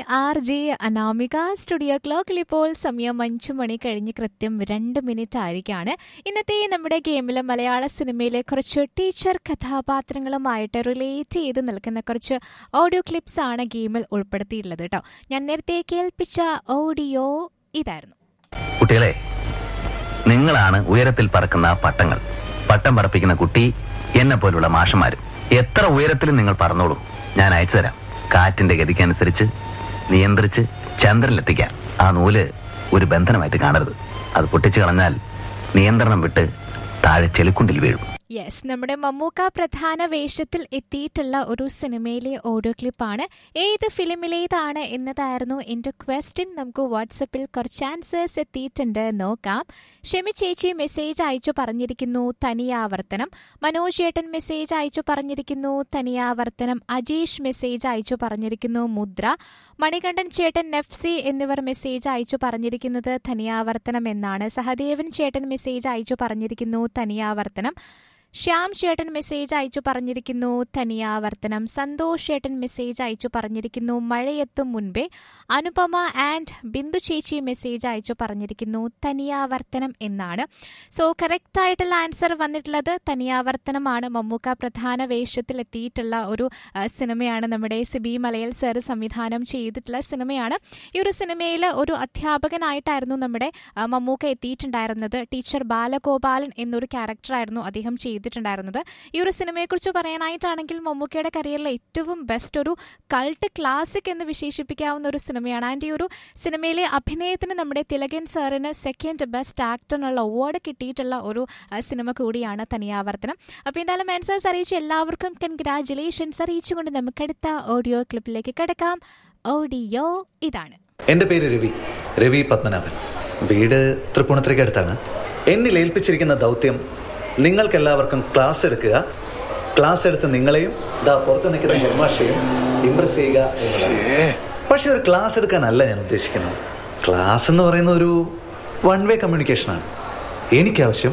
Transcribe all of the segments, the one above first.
R J Anamika studio ക്ലോക്കിൽ ഇപ്പോൾ സമയം അഞ്ചു മണി കഴിഞ്ഞ് കൃത്യം രണ്ട് മിനിറ്റ് ആയിരിക്കാണ് ഇന്നത്തെ നമ്മുടെ ഗെയിമിലെ മലയാള സിനിമയിലെ കുറച്ച് ടീച്ചർ കഥാപാത്രങ്ങളുമായിട്ട് റിലേറ്റ് ചെയ്ത് നിൽക്കുന്ന കുറച്ച് ഓഡിയോ ക്ലിപ്സ് ആണ് ഗെയിമിൽ ഉൾപ്പെടുത്തിയിട്ടുള്ളത് കേട്ടോ ഞാൻ നേരത്തെ കേൾപ്പിച്ച ഓഡിയോ ഇതായിരുന്നു കുട്ടികളെ നിങ്ങളാണ് ഉയരത്തിൽ പറക്കുന്ന ആ പട്ടങ്ങൾ പട്ടം പറപ്പിക്കുന്ന കുട്ടി എന്നെ പോലുള്ള മാഷന്മാരും എത്ര ഉയരത്തിലും നിങ്ങൾ പറന്നോളൂ ഞാൻ അയച്ചു തരാം കാറ്റിന്റെ ഗതിക്കനുസരിച്ച് നിയന്ത്രിച്ച് ചന്ദ്രനിലെത്തിക്കാൻ ആ നൂല് ഒരു ബന്ധനമായിട്ട് കാണരുത് അത് പൊട്ടിച്ചു കളഞ്ഞാൽ നിയന്ത്രണം വിട്ട് താഴെ ചെളിക്കുണ്ടിൽ വീഴും യെസ് നമ്മുടെ മമ്മൂക്ക പ്രധാന വേഷത്തിൽ എത്തിയിട്ടുള്ള ഒരു സിനിമയിലെ ഓഡിയോ ക്ലിപ്പാണ് ഏത് ഫിലിമിലേതാണ് എന്നതായിരുന്നു എൻ്റെ ക്വസ്റ്റ്യൻ നമുക്ക് വാട്സപ്പിൽ കുറച്ച് ആൻസേഴ്സ് എത്തിയിട്ടുണ്ട് നോക്കാം ഷെമി ചേച്ചി മെസ്സേജ് അയച്ചു പറഞ്ഞിരിക്കുന്നു തനിയാവർത്തനം മനോജ് ചേട്ടൻ മെസ്സേജ് അയച്ചു പറഞ്ഞിരിക്കുന്നു തനിയാവർത്തനം അജീഷ് മെസ്സേജ് അയച്ചു പറഞ്ഞിരിക്കുന്നു മുദ്ര മണികണ്ഠൻ ചേട്ടൻ നെഫ്സി എന്നിവർ മെസ്സേജ് അയച്ചു പറഞ്ഞിരിക്കുന്നത് തനിയാവർത്തനം എന്നാണ് സഹദേവൻ ചേട്ടൻ മെസ്സേജ് അയച്ചു പറഞ്ഞിരിക്കുന്നു തനിയാവർത്തനം ശ്യാം ചേട്ടൻ മെസ്സേജ് അയച്ചു പറഞ്ഞിരിക്കുന്നു തനിയാവർത്തനം സന്തോഷ് ചേട്ടൻ മെസ്സേജ് അയച്ചു പറഞ്ഞിരിക്കുന്നു മഴയെത്തും മുൻപേ അനുപമ ആൻഡ് ബിന്ദു ചേച്ചി മെസ്സേജ് അയച്ചു പറഞ്ഞിരിക്കുന്നു തനിയാവർത്തനം എന്നാണ് സോ കറക്റ്റ് ആയിട്ടുള്ള ആൻസർ വന്നിട്ടുള്ളത് തനിയാവർത്തനമാണ് മമ്മൂക്ക പ്രധാന വേഷത്തിൽ എത്തിയിട്ടുള്ള ഒരു ആ, സിനിമയാണ് നമ്മുടെ സിബി മലയൽ സർ സംവിധാനം ചെയ്തിട്ടുള്ള സിനിമയാണ് ഈ ഒരു സിനിമയിൽ ഒരു അധ്യാപകനായിട്ടായിരുന്നു നമ്മുടെ ആ, മമ്മൂക്ക എത്തിയിട്ടുണ്ടായിരുന്നത് ടീച്ചർ ബാലഗോപാലൻ എന്നൊരു ക്യാരക്ടറായിരുന്നു അദ്ദേഹം ചെയ്തിട്ടുണ്ടായിരുന്നത് ഈ ഒരു സിനിമയെക്കുറിച്ച് പറയാനായിട്ടാണെങ്കിൽ മമ്മൂക്കയുടെ കരിയറിലെ ഏറ്റവും ബെസ്റ്റ് ഒരു കൾട്ട് ക്ലാസിക് എന്ന് വിശേഷിപ്പിക്കാവുന്ന ഒരു സിനിമയാണ് ആൻഡ് ഈ ഒരു സിനിമയിലെ അഭിനയത്തിന് നമ്മുടെ തിലകൻ സാറിന് സെക്കൻഡ് ബെസ്റ്റ് ആക്ടറിനുള്ള അവാർഡ് കിട്ടിയിട്ടുള്ള ഒരു ആ, സിനിമ കൂടിയാണ് തനിയാവർത്തനം അപ്പോൾ എന്തായാലും ആൻസേഴ്സ് അറിയിച്ച എല്ലാവർക്കും കൺഗ്രാറ്റുലേഷൻസ് അറിയിച്ചുകൊണ്ട് നമുക്കടുത്ത ഓഡിയോ ക്ലിപ്പിലേക്ക് കിടക്കാം ഓഡിയോ ഇതാണ് എൻ്റെ പേര് രവി രവി പത്മനാഭൻ വീട് തൃപ്പൂണിത്തുറയ്ക്ക് അടുത്താണ് എന്നിൽ ഏൽപ്പിച്ചിരിക്കുന്ന ദൗത്യം നിങ്ങൾക്കെല്ലാവർക്കും ക്ലാസ് എടുക്കുക ക്ലാസ് എടുത്ത് നിങ്ങളെയും ദാ പുറത്ത് നിൽക്കുന്ന ഹെഡ്മാഷയും ഇംപ്രസ് ചെയ്യുക എന്നതാണ്. പക്ഷെ ഒരു ക്ലാസ് എടുക്കാനല്ല ഞാൻ ഉദ്ദേശിക്കുന്നത് ക്ലാസ് എന്ന് പറയുന്ന ഒരു വൺ വേ കമ്മ്യൂണിക്കേഷനാണ് എനിക്കാവശ്യം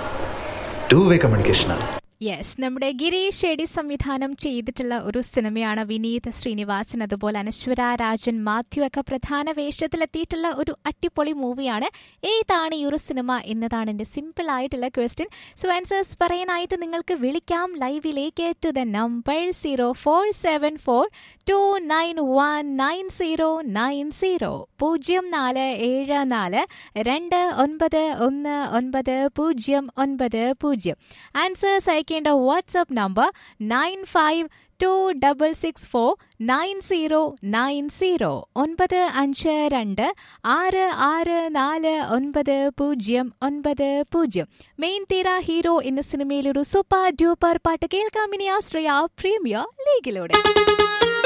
ടു വേ കമ്മ്യൂണിക്കേഷനാണ് യെസ് നമ്മുടെ ഗിരീഷ് ഷെഡി സംവിധാനം ചെയ്തിട്ടുള്ള ഒരു സിനിമയാണ് വിനീത് ശ്രീനിവാസൻ അതുപോലെ അനശ്വര രാജൻ മാത്യു ഒക്കെ പ്രധാന വേഷത്തിലെത്തിയിട്ടുള്ള ഒരു അടിപൊളി മൂവിയാണ് ഏതാണ് ഈ ഒരു സിനിമ എന്നതാണ് എൻ്റെ സിമ്പിൾ ആയിട്ടുള്ള ക്വസ്റ്റ്യൻ സോ ആൻസേഴ്സ് പറയാനായിട്ട് നിങ്ങൾക്ക് വിളിക്കാം ലൈവിലേക്ക് to the number zero four seven four two nine one nine zero nine zero പൂജ്യം നാല് ഏഴ് നാല് രണ്ട് ഒൻപത് ഒന്ന് ഒൻപത് പൂജ്യം ഒൻപത് പൂജ്യം ആൻസേഴ്സ് അയക്കേണ്ട WhatsApp number nine five two double six four nine zero nine zero ഒൻപത് അഞ്ച് രണ്ട് ആറ് ആറ് നാല് ഒൻപത് പൂജ്യം ഒൻപത് പൂജ്യം മെയിൻ തീര ഹീറോ എന്ന സിനിമയിലൊരു സൂപ്പർ ഡ്യൂപ്പർ പാട്ട് കേൾക്കാം ഇനി ആശ്രയ പ്രീമിയർ ലീഗിലൂടെ